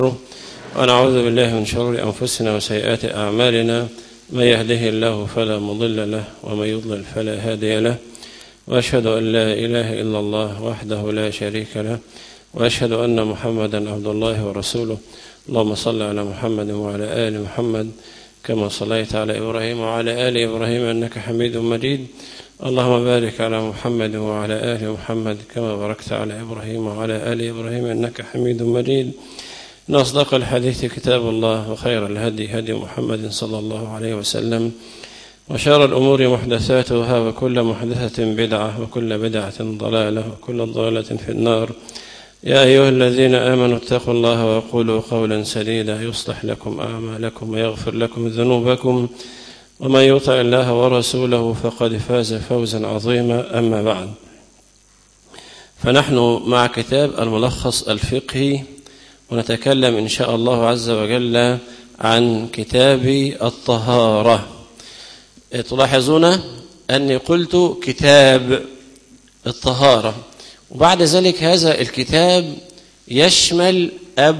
ونعوذ بالله من شرور أنفسنا وسيئات أعمالنا من يهده الله فلا مضل له ومن يضلل فلا هادي له وأشهد أن لا إله إلا الله وحده لا شريك له وأشهد أن محمدا عبد الله ورسوله اللهم صل على محمد وعلى آل محمد كما صليت على إبراهيم وعلى آل إبراهيم إنك حميد مجيد اللهم بارك على محمد وعلى آل محمد كما باركت على إبراهيم وعلى آل إبراهيم إنك حميد مجيد إن أصدق الحديث كتاب الله وخير الهدي هدي محمد صلى الله عليه وسلم وشر الأمور محدثاتها وكل محدثة بدعة وكل بدعة ضلالة وكل ضلالة في النار يا أيها الذين آمنوا اتقوا الله وقولوا قولا سديدا يصلح لكم أعمالكم ويغفر لكم ذنوبكم ومن يطع الله ورسوله فقد فاز فوزا عظيما أما بعد فنحن مع كتاب الملخص الفقهي ونتكلم إن شاء الله عز وجل عن كتاب الطهارة تلاحظون أني قلت كتاب الطهارة وبعد ذلك هذا الكتاب يشمل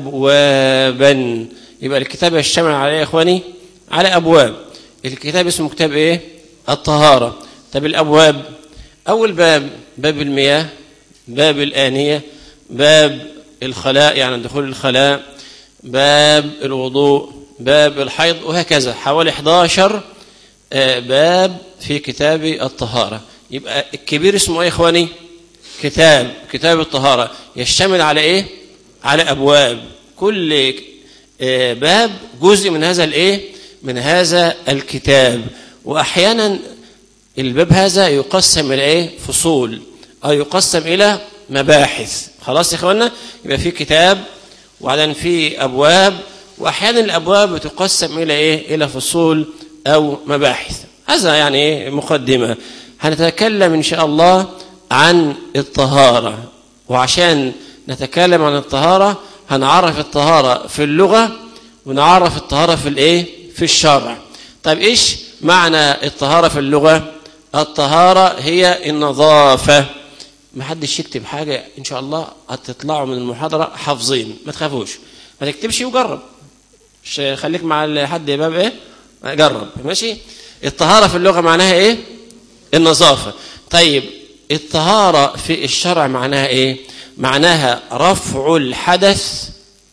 أبوابا يبقى الكتاب يشتمل على يا إخواني على أبواب الكتاب اسمه كتاب إيه الطهارة طب الأبواب أول باب باب المياه باب الآنية باب الخلاء يعني دخول الخلاء باب الوضوء باب الحيض وهكذا حوالي 11 باب في كتاب الطهارة يبقى الكبير اسمه ايه يا اخواني كتاب كتاب الطهارة يشتمل على ايه على ابواب كل باب جزء من هذا الايه من هذا الكتاب واحيانا الباب هذا يقسم الى ايه فصول او يقسم الى مباحث خلاص يا اخوانا يبقى في كتاب وبعدين في ابواب واحيانا الابواب بتقسم الى ايه الى فصول او مباحث هذا يعني ايه مقدمه هنتكلم ان شاء الله عن الطهاره وعشان نتكلم عن الطهاره هنعرف الطهاره في اللغه ونعرف الطهاره في الايه في الشرع طيب ايش معنى الطهاره في اللغه الطهاره هي النظافه ما حدش يكتب حاجة إن شاء الله هتطلعوا من المحاضرة حافظين ما تخافوش ما تكتبش وجرب مش خليك مع حد يا باب إيه جرب ماشي الطهارة في اللغة معناها إيه النظافة طيب الطهارة في الشرع معناها إيه معناها رفع الحدث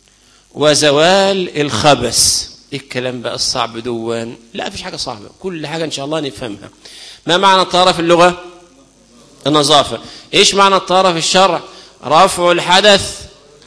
وزوال الخبث إيه الكلام بقى الصعب دوان لا فيش حاجة صعبة كل حاجة إن شاء الله نفهمها ما معنى الطهارة في اللغة النظافة إيش معنى الطهارة في الشرع رفع الحدث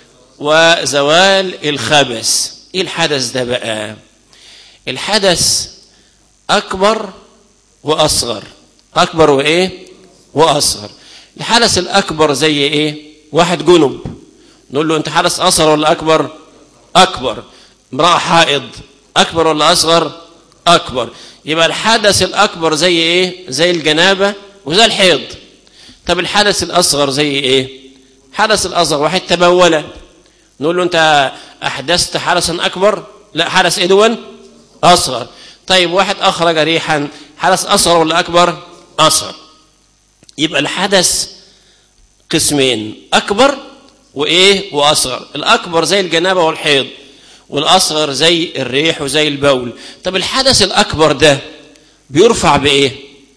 وزوال الخبث إيه الحدث ده بقى الحدث أكبر وأصغر أكبر وإيه وأصغر الحدث الأكبر زي إيه واحد جنب نقول له أنت حدث أصغر ولا أكبر أكبر امرأة حائض أكبر ولا أصغر أكبر يبقى الحدث الأكبر زي إيه زي الجنابة وزي الحيض طب الحدث الأصغر زي إيه حدث الأصغر واحد تبول نقول له أنت أحدثت حدثا أكبر لا حدث إيه دون أصغر طيب واحد أخرج ريحا حدث أصغر ولا أكبر أصغر يبقى الحدث قسمين أكبر وإيه وأصغر الأكبر زي الجنابة والحيض والأصغر زي الريح وزي البول طب الحدث الأكبر ده بيرفع بإيه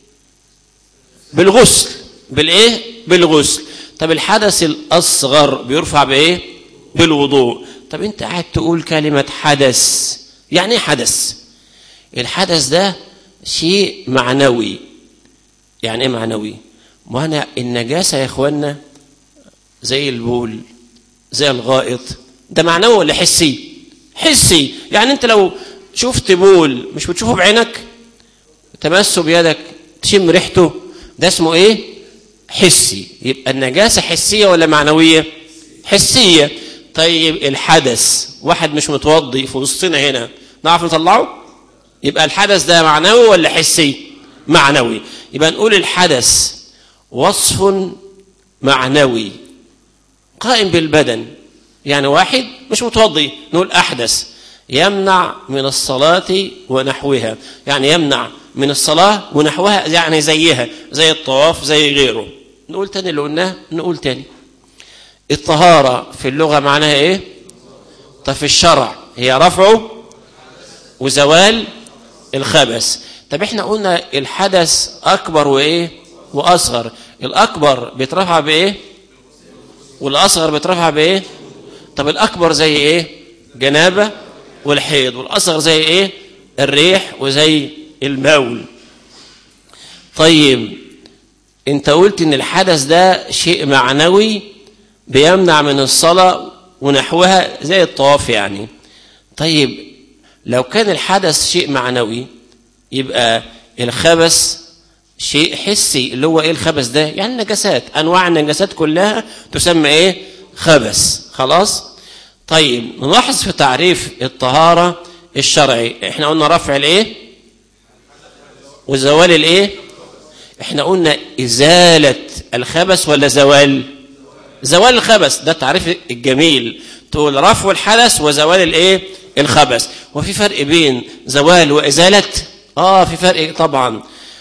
بالغسل بالايه بالغسل طب الحدث الاصغر بيرفع بايه بالوضوء طب انت قاعد تقول كلمه حدث يعني ايه حدث الحدث ده شيء معنوي يعني ايه معنوي ما انا النجاسه يا اخوانا زي البول زي الغائط ده معنوي ولا حسي حسي يعني انت لو شفت بول مش بتشوفه بعينك تمسه بيدك تشم ريحته ده اسمه ايه حسي يبقى النجاسة حسية ولا معنوية حسية طيب الحدث واحد مش متوضي في وسطنا هنا نعرف نطلعه يبقى الحدث ده معنوي ولا حسي معنوي يبقى نقول الحدث وصف معنوي قائم بالبدن يعني واحد مش متوضي نقول أحدث يمنع من الصلاة ونحوها يعني يمنع من الصلاة ونحوها يعني زيها زي الطواف زي غيره نقول تاني اللي قلناه نقول تاني الطهارة في اللغة معناها ايه طب في الشرع هي رفعه وزوال الخبث طب احنا قلنا الحدث اكبر وايه واصغر الاكبر بيترفع بايه والاصغر بيترفع بايه طب الاكبر زي ايه جنابه والحيض والاصغر زي ايه الريح وزي المول طيب انت قلت ان الحدث ده شيء معنوي بيمنع من الصلاه ونحوها زي الطواف يعني طيب لو كان الحدث شيء معنوي يبقى الخبث شيء حسي اللي هو ايه الخبث ده يعني النجاسات انواع النجاسات كلها تسمى ايه خبث خلاص طيب نلاحظ في تعريف الطهارة الشرعي احنا قلنا رفع الايه وزوال الايه احنا قلنا ازالة الخبث ولا زوال زوال الخبث ده التعريف الجميل تقول رفع الحدث وزوال الايه الخبث وفي فرق بين زوال وازالة اه في فرق طبعا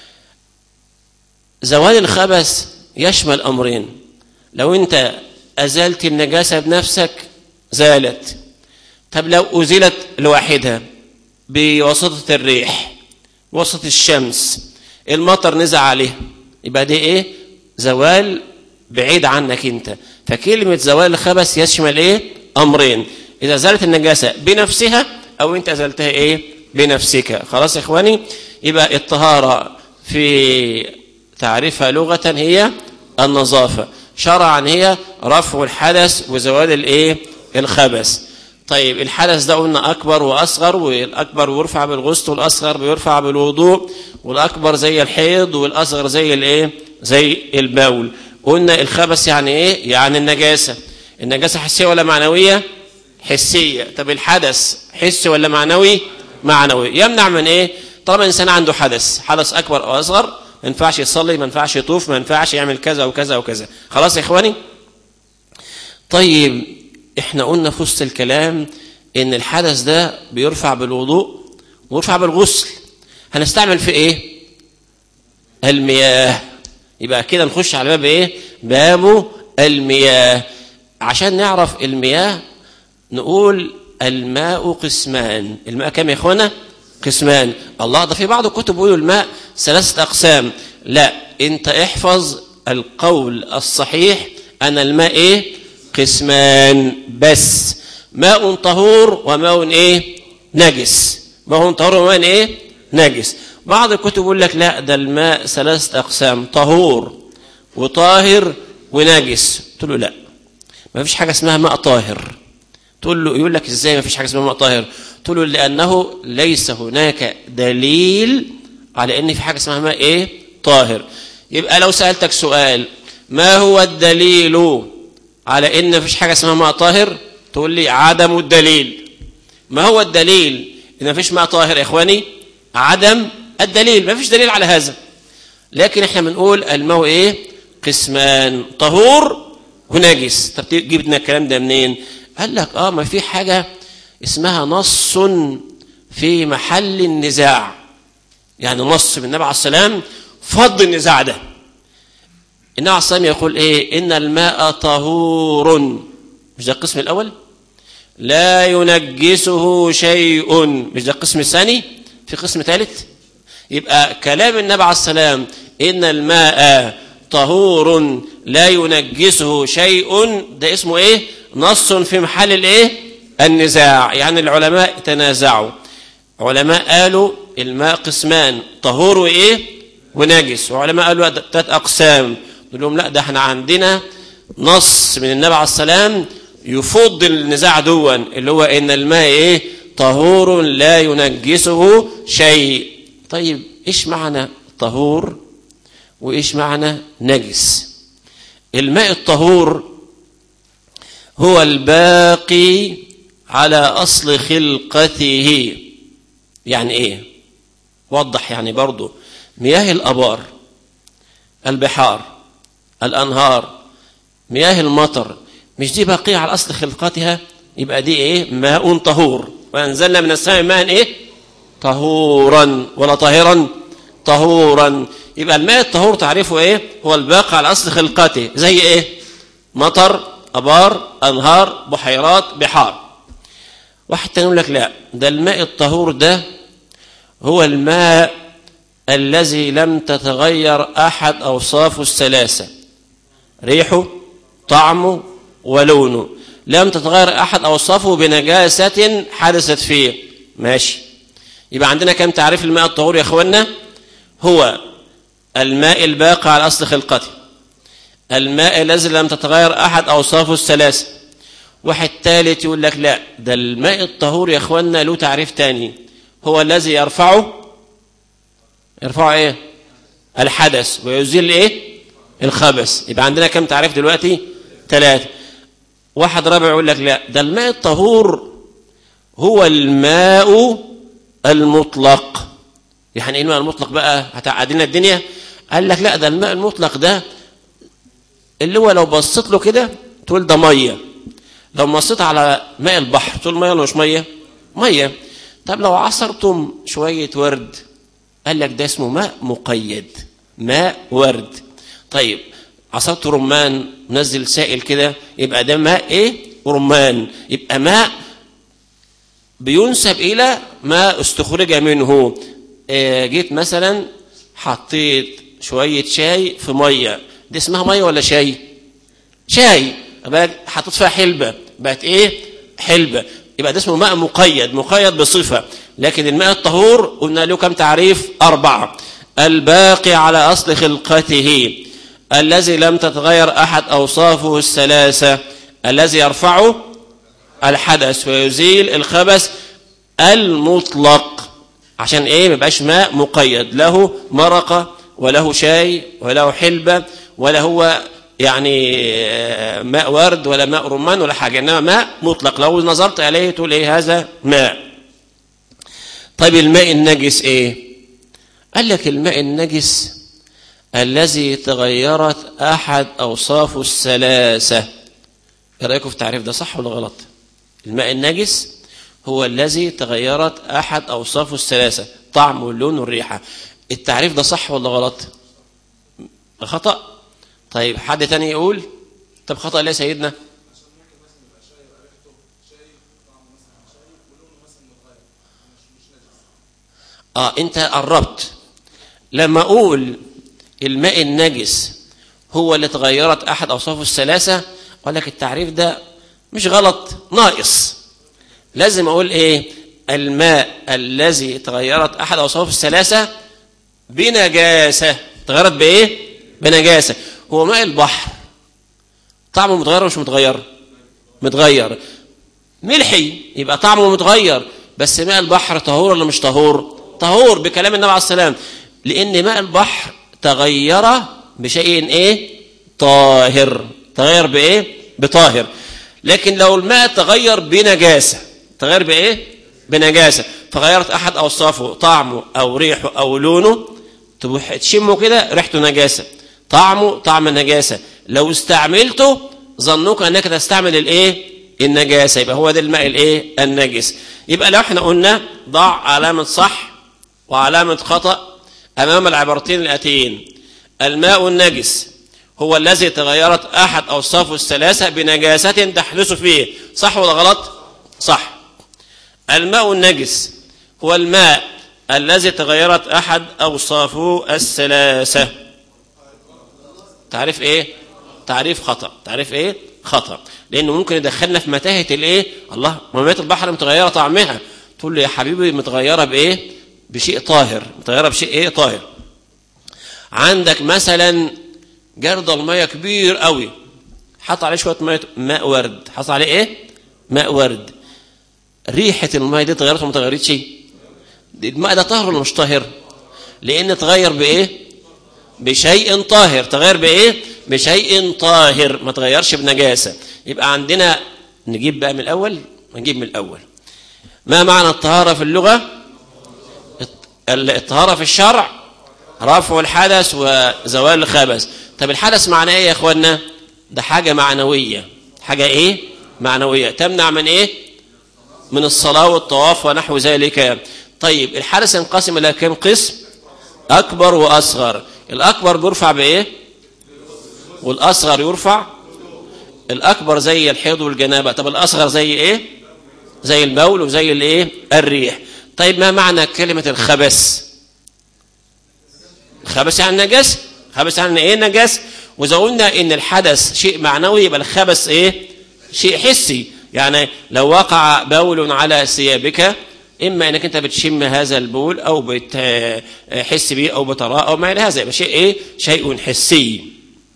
زوال الخبث يشمل امرين لو انت ازلت النجاسه بنفسك زالت طب لو ازيلت لوحدها بواسطه الريح بواسطه الشمس المطر نزع عليها يبقى دي ايه زوال بعيد عنك انت فكلمه زوال الخبث يشمل ايه امرين اذا زالت النجاسه بنفسها او انت ازلتها ايه بنفسك خلاص يا اخواني يبقى الطهاره في تعريفها لغة هي النظافة شرعا هي رفع الحدث وزوال الايه الخبث طيب الحدث ده قلنا اكبر واصغر والاكبر يرفع بالغسل والاصغر بيرفع بالوضوء والاكبر زي الحيض والاصغر زي الايه زي البول قلنا الخبث يعني ايه يعني النجاسه النجاسه حسيه ولا معنويه حسيه طب الحدث حسي ولا معنوي معنوي يمنع من ايه طالما الانسان عنده حدث حدث اكبر او اصغر ما ينفعش يصلي ما ينفعش يطوف ما ينفعش يعمل كذا وكذا وكذا خلاص يا اخواني طيب احنا قلنا في وسط الكلام ان الحدث ده بيرفع بالوضوء ويرفع بالغسل هنستعمل في ايه المياه يبقى كده نخش على باب ايه باب المياه عشان نعرف المياه نقول الماء قسمان الماء كم يا اخوانا قسمان الله ده في بعض الكتب بيقولوا الماء ثلاثة أقسام لا أنت احفظ القول الصحيح أن الماء إيه قسمان بس ماء طهور وماء إيه نجس ماء طهور وماء إيه نجس بعض الكتب يقول لك لا ده الماء ثلاثة أقسام طهور وطاهر ونجس قلت له لا ما فيش حاجة اسمها ماء طاهر تقول له يقول لك ازاي ما فيش حاجة اسمها ماء طاهر تقول له لأنه ليس هناك دليل على ان في حاجه اسمها ماء ايه طاهر يبقى لو سالتك سؤال ما هو الدليل على ان مفيش حاجه اسمها ماء طاهر تقول لي عدم الدليل ما هو الدليل ان مفيش ماء طاهر يا اخواني عدم الدليل مفيش دليل على هذا لكن احنا بنقول الماء ايه قسمان طهور ونجس طب جبنا الكلام ده منين قال لك اه ما في حاجه اسمها نص في محل النزاع يعني نص من النبي عليه السلام فض النزاع ده النبي عليه السلام يقول ايه ان الماء طهور مش ده القسم الاول لا ينجسه شيء مش ده القسم الثاني في قسم ثالث يبقى كلام النبي عليه السلام ان الماء طهور لا ينجسه شيء ده اسمه ايه نص في محل الايه النزاع يعني العلماء تنازعوا علماء قالوا الماء قسمان طهور وايه ونجس وعلماء قالوا ثلاث اقسام قال لهم لا ده احنا عندنا نص من النبي عليه السلام يفض النزاع دون اللي هو ان الماء ايه طهور لا ينجسه شيء طيب ايش معنى طهور وايش معنى نجس الماء الطهور هو الباقي على اصل خلقته يعني ايه وضح يعني برضه مياه الابار البحار الانهار مياه المطر مش دي باقيه على اصل خلقتها يبقى دي ايه ماء طهور وانزلنا من السماء ماء ايه طهورا ولا طاهرا طهورا يبقى الماء الطهور تعريفه ايه هو الباقي على اصل خلقته زي ايه مطر ابار انهار بحيرات بحار واحد تاني يقول لك لا ده الماء الطهور ده هو الماء الذي لم تتغير أحد أوصافه الثلاثة ريحه طعمه ولونه لم تتغير أحد أوصافه بنجاسة حدثت فيه ماشي يبقى عندنا كم تعريف الماء الطهور يا أخوانا هو الماء الباقي على أصل خلقته الماء الذي لم تتغير أحد أوصافه الثلاثة واحد ثالث يقول لك لا ده الماء الطهور يا أخوانا له تعريف تاني هو الذي يرفعه يرفعه ايه الحدث ويزيل ايه الخبث يبقى عندنا كم تعريف دلوقتي ثلاثة واحد رابع يقول لك لا ده الماء الطهور هو الماء المطلق يعني ايه الماء المطلق بقى هتعدلنا الدنيا قال لك لا ده الماء المطلق ده اللي هو لو بصيت له كده تقول ده ميه لو بصيت على ماء البحر تقول ميه ولا مش ميه ميه طب لو عصرتم شويه ورد قال لك ده اسمه ماء مقيد ماء ورد طيب عصرت رمان نزل سائل كده يبقى ده ماء ايه رمان يبقى ماء بينسب الى ما استخرج منه إيه جيت مثلا حطيت شويه شاي في ميه دي اسمها ميه ولا شاي شاي حطيت فيها حلبه بقت ايه حلبه يبقى ده اسمه ماء مقيد مقيد بصفه لكن الماء الطهور قلنا له كم تعريف أربعة الباقي على أصل خلقته الذي لم تتغير أحد أوصافه الثلاثة الذي يرفعه الحدث ويزيل الخبث المطلق عشان ايه ما يبقاش ماء مقيد له مرقة وله شاي وله حلبة ولا هو يعني ماء ورد ولا ماء رمان ولا حاجة إنما ماء مطلق لو نظرت عليه تقول ايه هذا ماء طيب الماء النجس ايه قال لك الماء النجس الذي تغيرت احد اوصافه الثلاثه ايه رايكم في التعريف ده صح ولا غلط الماء النجس هو الذي تغيرت احد اوصافه الثلاثه طعم واللون والريحه التعريف ده صح ولا غلط خطا طيب حد تاني يقول طب خطا ليه يا سيدنا اه انت قربت لما اقول الماء النجس هو اللي تغيرت احد اوصافه الثلاثه اقول لك التعريف ده مش غلط ناقص لازم اقول ايه الماء الذي تغيرت احد اوصافه الثلاثه بنجاسه تغيرت بايه بنجاسه هو ماء البحر طعمه متغير ولا مش متغير متغير ملحي يبقى طعمه متغير بس ماء البحر طهور ولا مش طهور طهور بكلام النبي عليه السلام لان ماء البحر تغير بشيء ايه طاهر تغير بايه بطاهر لكن لو الماء تغير بنجاسه تغير بايه بنجاسه فغيرت احد اوصافه طعمه او ريحه او لونه تروح تشمه كده ريحته نجاسه طعمه طعم النجاسه لو استعملته ظنوك انك تستعمل الايه النجاسه يبقى هو ده الماء الايه النجس يبقى لو احنا قلنا ضع علامه صح وعلامة خطأ أمام العبارتين الآتيين الماء النجس هو الذي تغيرت أحد أوصافه الثلاثة بنجاسة تحدث فيه صح ولا غلط؟ صح الماء النجس هو الماء الذي تغيرت أحد أوصافه الثلاثة تعريف إيه؟ تعريف خطأ تعريف إيه؟ خطأ لأنه ممكن يدخلنا في متاهة الإيه؟ الله مياه البحر متغيرة طعمها تقول له يا حبيبي متغيرة بإيه؟ بشيء طاهر متغيره بشيء ايه طاهر عندك مثلا جردل ميه كبير قوي حط عليه شويه ميه ماء ورد حط عليه ايه ماء ورد ريحه الميه دي اتغيرت ولا ما اتغيرتش الماء ده طاهر ولا مش طاهر لان تغير بايه بشيء طاهر تغير بايه بشيء طاهر ما تغيرش بنجاسه يبقى عندنا نجيب بقى من الاول نجيب من الاول ما معنى الطهاره في اللغه الطهارة في الشرع رفع الحدث وزوال الخبث طب الحدث معناه ايه يا اخوانا ده حاجة معنوية حاجة ايه معنوية تمنع من ايه من الصلاة والطواف ونحو ذلك طيب الحدث ينقسم الى كم قسم اكبر واصغر الاكبر بيرفع بايه والاصغر يرفع الاكبر زي الحيض والجنابه طب الاصغر زي ايه زي البول وزي الايه الريح طيب ما معنى كلمة الخبث خبث يعني نجس خبث يعني ايه نجس واذا قلنا ان الحدث شيء معنوي يبقى الخبث ايه شيء حسي يعني لو وقع بول على ثيابك اما انك انت بتشم هذا البول او بتحس به او بتراه او ما الى هذا يبقى شيء ايه شيء حسي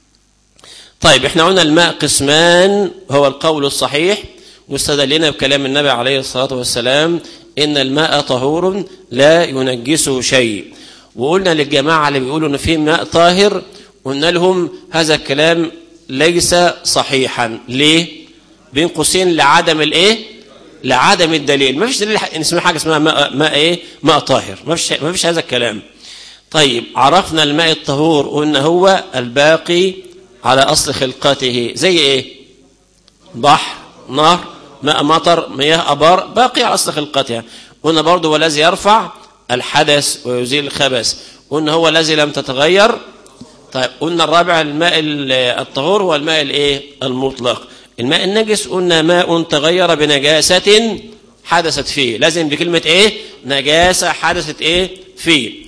طيب احنا قلنا الماء قسمان هو القول الصحيح واستدلنا بكلام النبي عليه الصلاه والسلام ان الماء طهور لا ينجسه شيء وقلنا للجماعه اللي بيقولوا ان في ماء طاهر قلنا لهم هذا الكلام ليس صحيحا ليه بين قوسين لعدم الايه لعدم الدليل ما فيش دليل ان اسمها حاجه اسمها ماء, ماء ايه ماء طاهر ما فيش ما فيش هذا الكلام طيب عرفنا الماء الطهور قلنا هو الباقي على اصل خلقته زي ايه بحر نهر ماء مطر مياه ابار باقي على اصل خلقتها قلنا برضه هو الذي يرفع الحدث ويزيل الخبث قلنا هو الذي لم تتغير طيب قلنا الرابع الماء الطهور هو الماء الايه المطلق الماء النجس قلنا ماء تغير بنجاسة حدثت فيه لازم بكلمة ايه نجاسة حدثت ايه فيه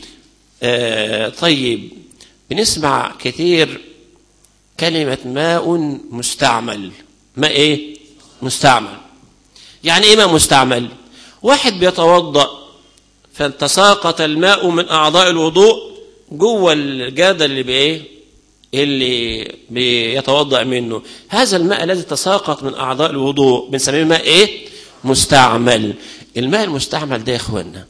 آه طيب بنسمع كثير كلمة ماء مستعمل ماء ايه مستعمل يعني ايه ماء مستعمل واحد بيتوضأ فتساقط الماء من اعضاء الوضوء جوه الجادة اللي بايه اللي بيتوضأ منه هذا الماء الذي تساقط من أعضاء الوضوء بنسميه ماء إيه؟ مستعمل الماء المستعمل ده يا إخوانا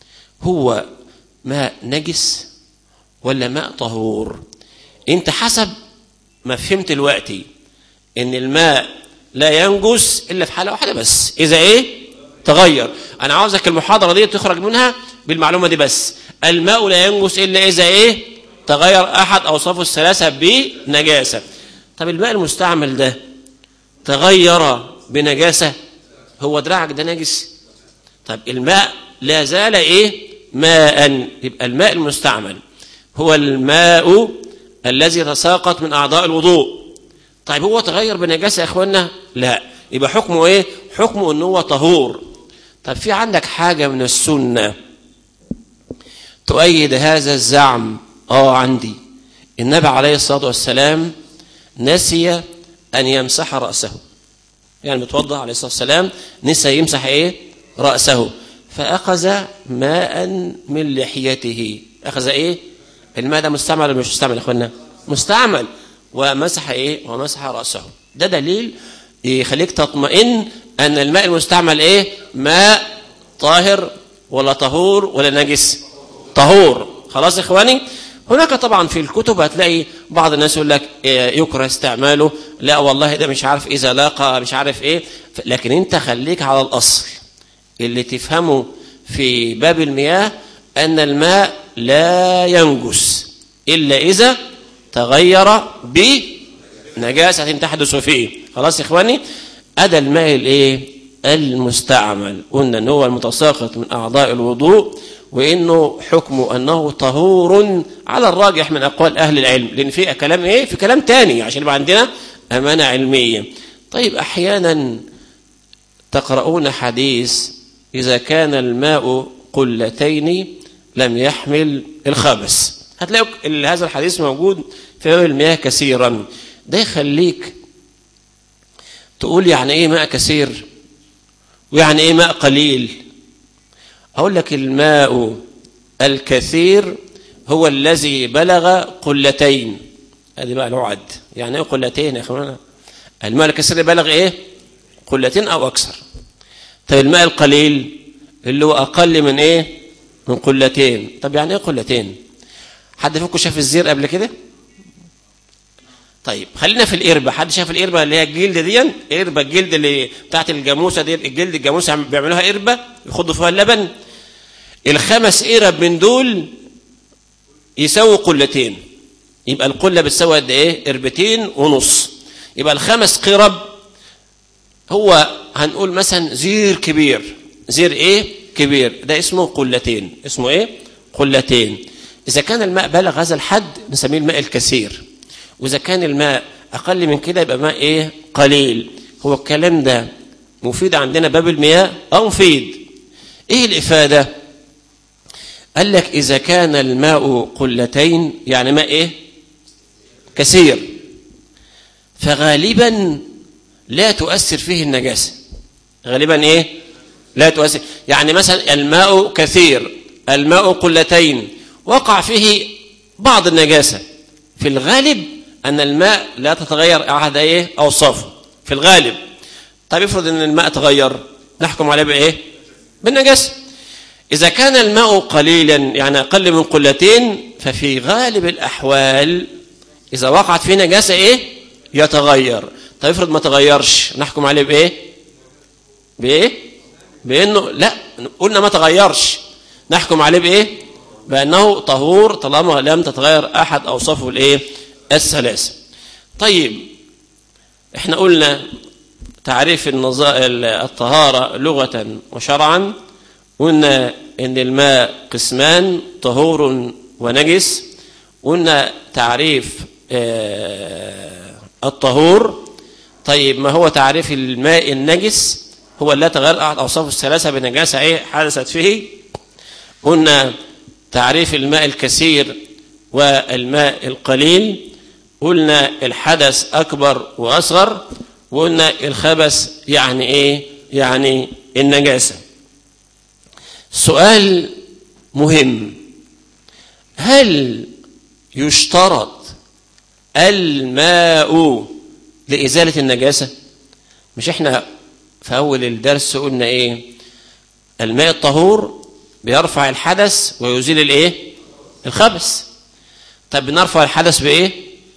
هو ماء نجس ولا ماء طهور انت حسب ما فهمت دلوقتي ان الماء لا ينجس الا في حاله واحده بس اذا ايه تغير انا عاوزك المحاضره دي تخرج منها بالمعلومه دي بس الماء لا ينجس الا اذا ايه تغير احد اوصافه الثلاثه بنجاسه طب الماء المستعمل ده تغير بنجاسه هو دراعك ده نجس طب الماء لا زال ايه ماء يبقى الماء المستعمل هو الماء الذي تساقط من اعضاء الوضوء طيب هو تغير بنجاسه يا اخوانا لا يبقى حكمه ايه حكمه ان هو طهور طب في عندك حاجه من السنه تؤيد هذا الزعم اه عندي النبي عليه الصلاه والسلام نسي ان يمسح راسه يعني متوضا عليه الصلاه والسلام نسي يمسح ايه راسه فاخذ ماء من لحيته اخذ ايه الماء ده مستعمل ولا مش مستعمل يا اخوانا مستعمل ومسح ايه ومسح راسه ده دليل يخليك تطمئن ان الماء المستعمل ايه ماء طاهر ولا طهور ولا نجس طهور خلاص يا اخواني هناك طبعا في الكتب هتلاقي بعض الناس يقول لك يكره استعماله لا والله ده مش عارف اذا لاقى مش عارف ايه لكن انت خليك على الاصل اللي تفهمه في باب المياه ان الماء لا ينجس الا اذا تغير بنجاسه تحدث فيه خلاص يا اخواني ادى الماء الايه المستعمل قلنا ان هو المتساقط من اعضاء الوضوء وانه حكمه انه طهور على الراجح من اقوال اهل العلم لان في كلام ايه في كلام تاني عشان يبقى عندنا امانه علميه طيب احيانا تقرؤون حديث اذا كان الماء قلتين لم يحمل الخبث هتلاقوا هذا الحديث موجود في باب المياه كثيرا ده يخليك تقول يعني ايه ماء كثير ويعني ايه ماء قليل اقول لك الماء الكثير هو الذي بلغ قلتين هذه بقى الوعد يعني ايه قلتين يا اخوانا الماء الكثير بلغ ايه قلتين او اكثر طيب الماء القليل اللي هو اقل من ايه من قلتين طب يعني ايه قلتين حد فيكم شاف الزير قبل كده طيب خلينا في القربه حد شاف القربه اللي هي الجلد دي قربه الجلد اللي بتاعت الجاموسه دي الجلد الجاموسه بيعملوها قربه يخضوا فيها اللبن الخمس قرب من دول يساووا قلتين يبقى القله بتساوي قد ايه قربتين ونص يبقى الخمس قرب هو هنقول مثلا زير كبير زير ايه كبير ده اسمه قلتين اسمه ايه قلتين اذا كان الماء بلغ هذا الحد نسميه الماء الكثير واذا كان الماء اقل من كده يبقى ماء ايه قليل هو الكلام ده مفيد عندنا باب المياه أو مفيد إيه الإفادة قال لك إذا كان الماء قلتين يعني ماء إيه كثير فغالبا لا تؤثر فيه النجاسة غالبا إيه لا تؤثر يعني مثلا الماء كثير الماء قلتين وقع فيه بعض النجاسة في الغالب أن الماء لا تتغير أحد إيه أوصافه في الغالب طيب افرض أن الماء تغير نحكم عليه بإيه بالنجاسة إذا كان الماء قليلا يعني أقل من قلتين ففي غالب الأحوال إذا وقعت فيه نجاسة إيه يتغير طيب افرض ما تغيرش نحكم عليه بإيه بإيه بأنه لا قلنا ما تغيرش نحكم عليه بإيه بأنه طهور طالما لم تتغير أحد أوصافه الإيه الثلاثة طيب احنا قلنا تعريف الطهارة لغة وشرعا قلنا ان الماء قسمان طهور ونجس قلنا تعريف الطهور طيب ما هو تعريف الماء النجس هو لا تغير احد اوصافه الثلاثه بنجاسه ايه حدثت فيه قلنا تعريف الماء الكثير والماء القليل قلنا الحدث اكبر واصغر وقلنا الخبث يعني ايه يعني النجاسه سؤال مهم هل يشترط الماء لإزالة النجاسة مش احنا في أول الدرس قلنا ايه الماء الطهور بيرفع الحدث ويزيل الايه الخبث طب بنرفع الحدث بايه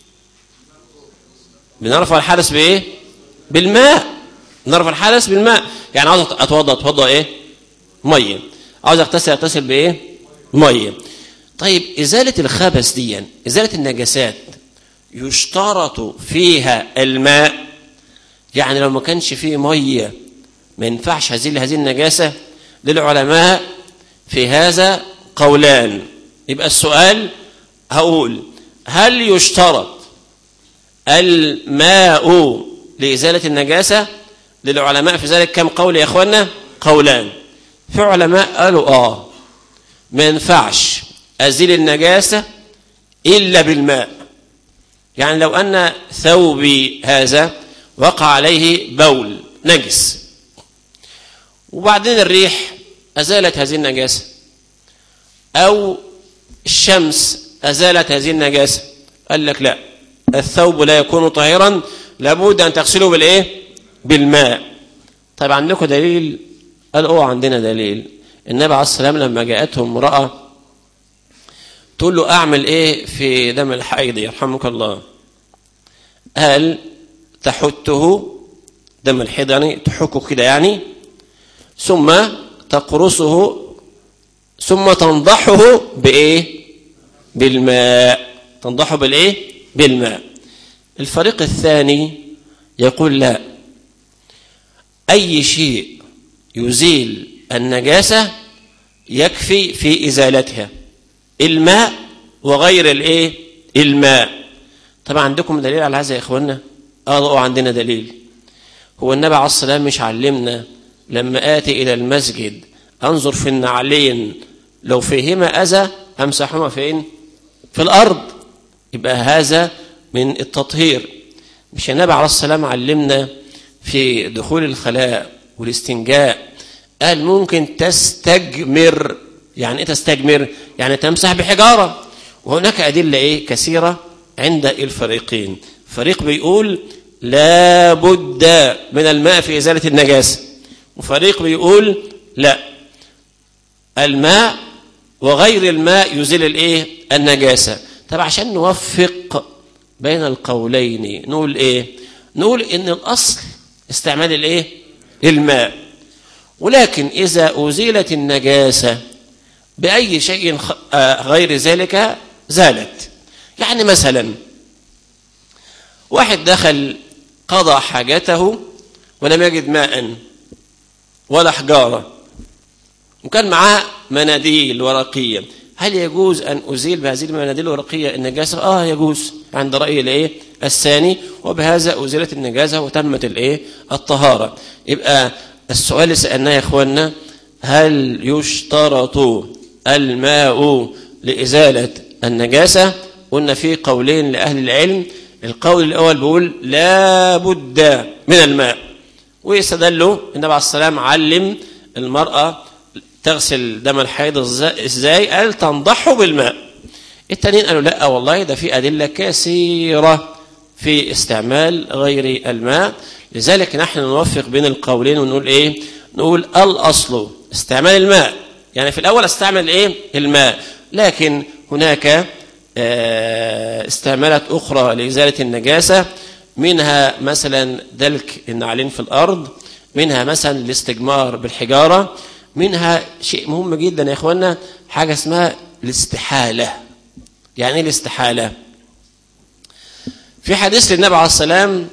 بنرفع الحدث بايه بالماء نرفع الحدث بالماء يعني عاوز اتوضا اتوضا ايه ميه عاوز اغتسل اغتسل بايه ميه طيب ازاله الخبث دي ازاله النجاسات يشترط فيها الماء يعني لو ما كانش فيه ميه ما ينفعش هذه هذه النجاسه للعلماء في هذا قولان يبقى السؤال هقول هل يشترط الماء لإزالة النجاسة للعلماء في ذلك كم قول يا إخوانا قولان في علماء قالوا آه ما ينفعش أزيل النجاسة إلا بالماء يعني لو أن ثوبي هذا وقع عليه بول نجس وبعدين الريح أزالت هذه النجاسة أو الشمس أزالت هذه النجاسة قال لك لا الثوب لا يكون طاهرا لابد أن تغسله بالإيه بالماء طيب عندكم دليل قال أوه عندنا دليل النبي عليه الصلاة والسلام لما جاءته امرأة تقول له أعمل إيه في دم الحيض يرحمك الله قال تحته دم الحيض يعني تحكه كده يعني ثم تقرصه ثم تنضحه بإيه بالماء تنضحه بالإيه بالماء الفريق الثاني يقول لا أي شيء يزيل النجاسة يكفي في إزالتها الماء وغير الإيه الماء طبعا عندكم دليل على هذا يا إخوانا آه عندنا دليل هو النبي عليه الصلاة مش علمنا لما آتي إلى المسجد أنظر في النعلين لو فيهما أذى أمسحهما فين في الأرض يبقى هذا من التطهير مش النبي عليه السلام علمنا في دخول الخلاء والاستنجاء قال ممكن تستجمر يعني ايه تستجمر يعني تمسح بحجارة وهناك أدلة ايه كثيرة عند الفريقين فريق بيقول لا بد من الماء في إزالة النجاسة وفريق بيقول لا الماء وغير الماء يزيل الايه النجاسة طب عشان نوفق بين القولين نقول ايه نقول ان الاصل استعمال الايه الماء ولكن اذا ازيلت النجاسه باي شيء غير ذلك زالت يعني مثلا واحد دخل قضى حاجته ولم يجد ماء ولا حجاره وكان معاه مناديل ورقيه هل يجوز أن أزيل بهذه المناديل الورقية النجاسة؟ آه يجوز عند رأي الإيه؟ الثاني وبهذا أزيلت النجاسة وتمت الإيه؟ الطهارة يبقى السؤال اللي سألناه يا إخواننا هل يشترط الماء لإزالة النجاسة؟ قلنا في قولين لأهل العلم القول الأول بيقول لا بد من الماء ويستدلوا النبي عليه السلام علم المرأة تغسل دم الحيض ازاي قال تنضحه بالماء التانيين قالوا لا والله ده في أدلة كثيرة في استعمال غير الماء لذلك نحن نوفق بين القولين ونقول ايه نقول الأصل استعمال الماء يعني في الأول استعمل ايه الماء لكن هناك استعمالات أخرى لإزالة النجاسة منها مثلا دلك النعلين في الأرض منها مثلا الاستجمار بالحجارة منها شيء مهم جدا يا إخوانا حاجة اسمها الاستحالة يعني ايه الاستحالة في حديث للنبي عليه السلام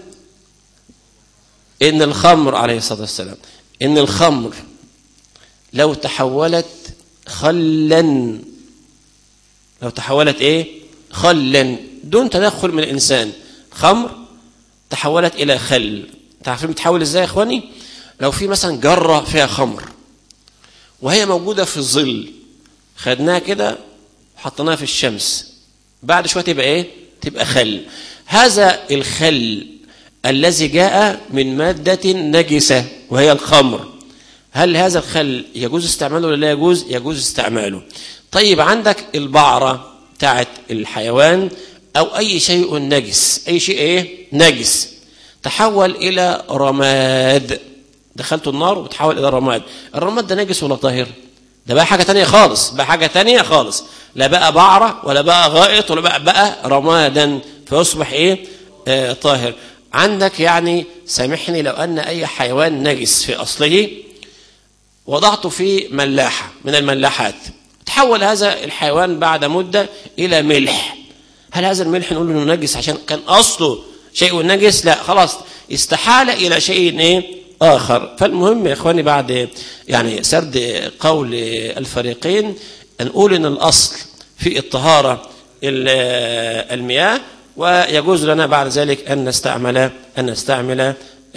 إن الخمر عليه الصلاة والسلام إن الخمر لو تحولت خلا لو تحولت ايه خلا دون تدخل من الانسان خمر تحولت الى خل تعرفين بتحول ازاي يا اخواني لو في مثلا جره فيها خمر وهي موجوده في الظل خدناها كده وحطيناها في الشمس بعد شويه تبقى ايه تبقى خل هذا الخل الذي جاء من ماده نجسه وهي الخمر هل هذا الخل يجوز استعماله ولا لا يجوز يجوز استعماله طيب عندك البعرة بتاعت الحيوان أو أي شيء نجس أي شيء إيه نجس تحول إلى رماد دخلت النار وتحول إلى رماد الرماد ده نجس ولا طاهر ده بقى حاجة تانية خالص بقى حاجة تانية خالص لا بقى بعرة ولا بقى غائط ولا بقى, بقى رمادا فيصبح إيه آه طاهر عندك يعني سامحني لو أن أي حيوان نجس في أصله وضعته في ملاحة من الملاحات تحول هذا الحيوان بعد مدة إلى ملح هل هذا الملح نقول انه نجس عشان كان أصله شيء نجس لا خلاص استحال إلى شيء إيه آخر فالمهم يا إخواني بعد يعني سرد قول الفريقين نقول إن الأصل في الطهارة المياه ويجوز لنا بعد ذلك أن نستعمل أن نستعمل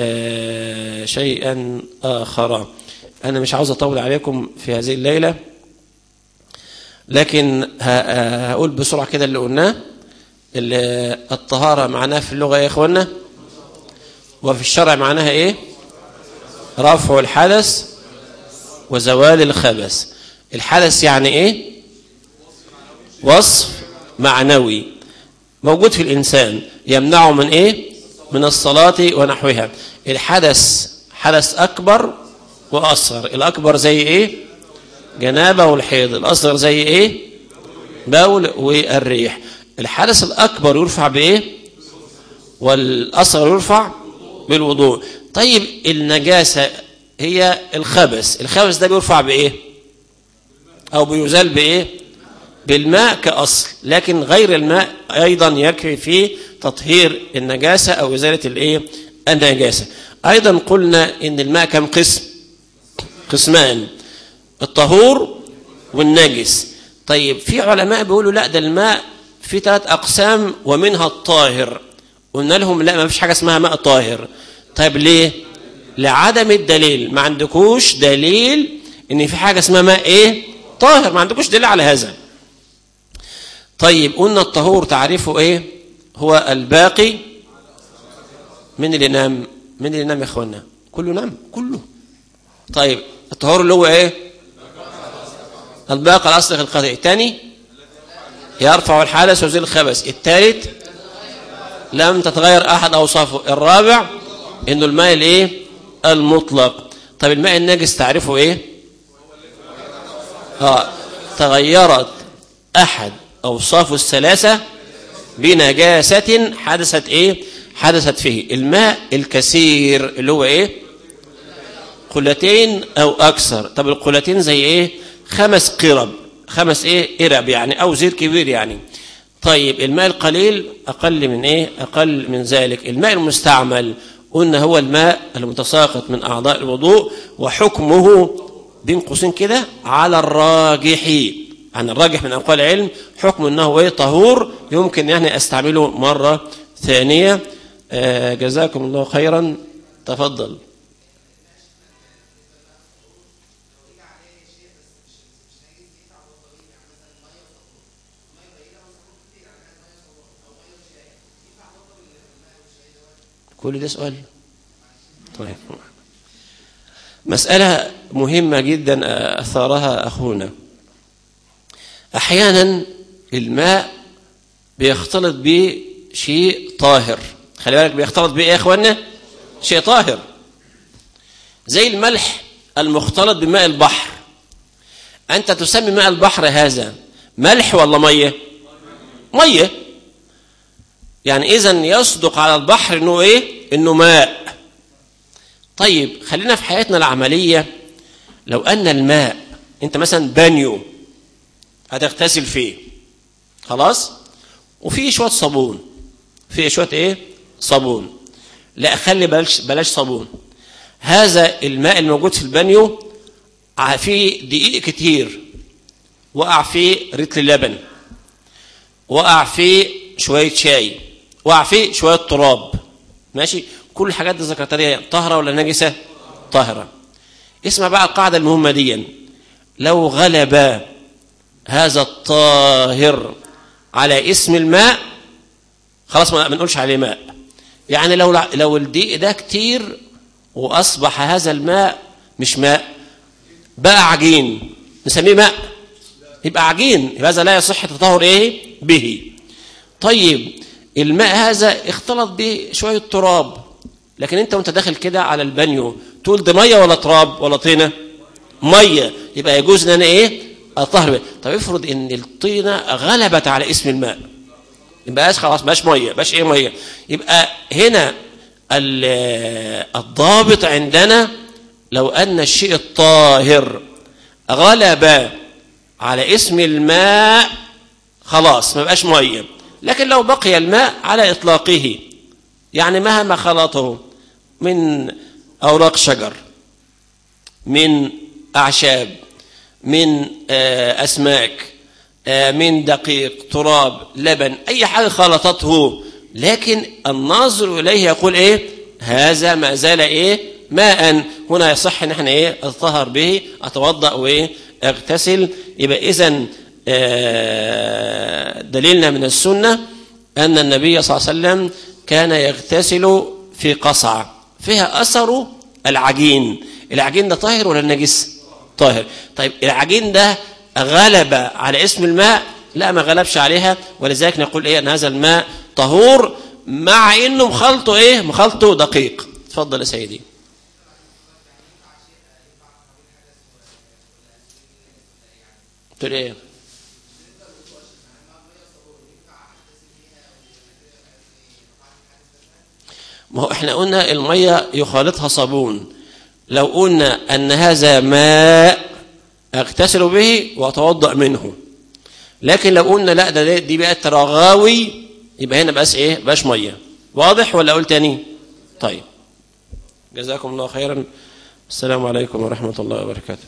شيئا آخر أنا مش عاوز أطول عليكم في هذه الليلة لكن هقول بسرعة كده اللي قلناه الطهارة معناها في اللغة يا إخوانا وفي الشرع معناها إيه رفع الحدث وزوال الخبث الحدث يعني إيه وصف معنوي موجود في الإنسان يمنعه من إيه من الصلاة ونحوها الحدث حدث أكبر وأصغر الأكبر زي إيه جنابة والحيض الأصغر زي إيه بول والريح الحدث الأكبر يرفع بإيه والأصغر يرفع بالوضوء طيب النجاسة هي الخبث الخبث ده بيرفع بإيه أو بيزال بإيه بالماء كأصل لكن غير الماء أيضا يكفي في تطهير النجاسة أو إزالة الإيه النجاسة أيضا قلنا إن الماء كم قسم قسمان الطهور والنجس طيب في علماء بيقولوا لا ده الماء في ثلاث أقسام ومنها الطاهر قلنا لهم لا ما فيش حاجة اسمها ماء طاهر طيب ليه لعدم الدليل ما عندكوش دليل ان في حاجة اسمها ماء ايه طاهر ما عندكوش دليل على هذا طيب قلنا الطهور تعريفه ايه هو الباقي من اللي نام من اللي نام يا اخوانا كله نام كله طيب الطهور اللي هو ايه الباقي الاصل الخلقي الثاني يرفع الحدث ويزيل الخبث الثالث لم تتغير احد اوصافه الرابع انه الماء الايه المطلق طب الماء النجس تعرفه ايه اه تغيرت احد اوصافه الثلاثه بنجاسه حدثت ايه حدثت فيه الماء الكثير اللي هو ايه قلتين او اكثر طب القلتين زي ايه خمس قرب خمس ايه قرب يعني او زير كبير يعني طيب الماء القليل اقل من ايه اقل من ذلك الماء المستعمل قلنا هو الماء المتساقط من اعضاء الوضوء وحكمه بين قوسين كده على الراجح عن الراجح من أقوال العلم حكم أنه إيه طهور يمكن يعني أستعمله مرة ثانية آه جزاكم الله خيرا تفضل كل ده سؤال طيب مسألة مهمة جدا أثارها أخونا أحيانا الماء بيختلط به شيء طاهر خلي بالك بيختلط به إيه يا إخوانا شيء طاهر زي الملح المختلط بماء البحر أنت تسمي ماء البحر هذا ملح ولا مية مية يعني إذا يصدق على البحر إنه إيه إنه ماء طيب خلينا في حياتنا العملية لو أن الماء أنت مثلا بانيو هتغتسل فيه خلاص وفي شوية صابون في شوية إيه صابون لا خلي بلاش بلاش صابون هذا الماء الموجود في البانيو فيه دقيق كتير وقع فيه رتل لبن وقع فيه شوية شاي وقع فيه شوية تراب ماشي كل الحاجات دي ذكرتها دي طاهرة ولا نجسة طاهرة اسمع بقى القاعدة المهمة دي لو غلب هذا الطاهر على اسم الماء خلاص ما نقولش عليه ماء يعني لو لو الدقيق ده كتير واصبح هذا الماء مش ماء بقى عجين نسميه ماء يبقى عجين يبقى هذا لا يصح التطهر ايه به طيب الماء هذا اختلط بشويه تراب لكن انت وانت داخل كده على البانيو تقول ده ميه ولا تراب ولا طينه ميه يبقى يجوز ان انا ايه اطهر بيه طب افرض ان الطينه غلبت على اسم الماء يبقى خلاص باش ميه باش ايه ميه يبقى هنا الضابط عندنا لو ان الشيء الطاهر غلب على اسم الماء خلاص ما بقاش ميه لكن لو بقي الماء على اطلاقه يعني مهما خلطه من اوراق شجر من اعشاب من اسماك من دقيق تراب لبن اي حاجه خلطته لكن الناظر اليه يقول ايه هذا ما زال ايه ماء هنا يصح ان احنا ايه اتطهر به اتوضا وايه اغتسل يبقى اذا دليلنا من السنه ان النبي صلى الله عليه وسلم كان يغتسل في قصعه فيها اثر العجين العجين ده طاهر ولا نجس طاهر طيب العجين ده غلب على اسم الماء لا ما غلبش عليها ولذلك نقول ايه ان هذا الماء طهور مع انه مخلطه ايه مخلطه دقيق اتفضل يا سيدي تقول ايه ما هو احنا قلنا الميه يخالطها صابون لو قلنا ان هذا ماء اغتسل به واتوضا منه لكن لو قلنا لا ده دي بقت رغاوي يبقى هنا بس ايه باش ميه واضح ولا اقول تاني طيب جزاكم الله خيرا السلام عليكم ورحمه الله وبركاته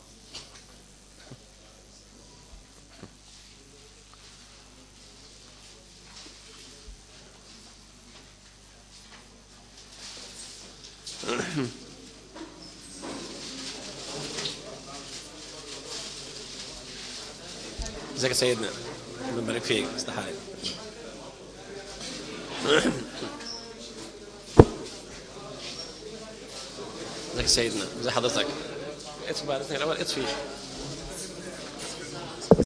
ازيك يا سيدنا الله يبارك فيك استحالة ازيك يا سيدنا ازي حضرتك اطفي بعد الاول اطفي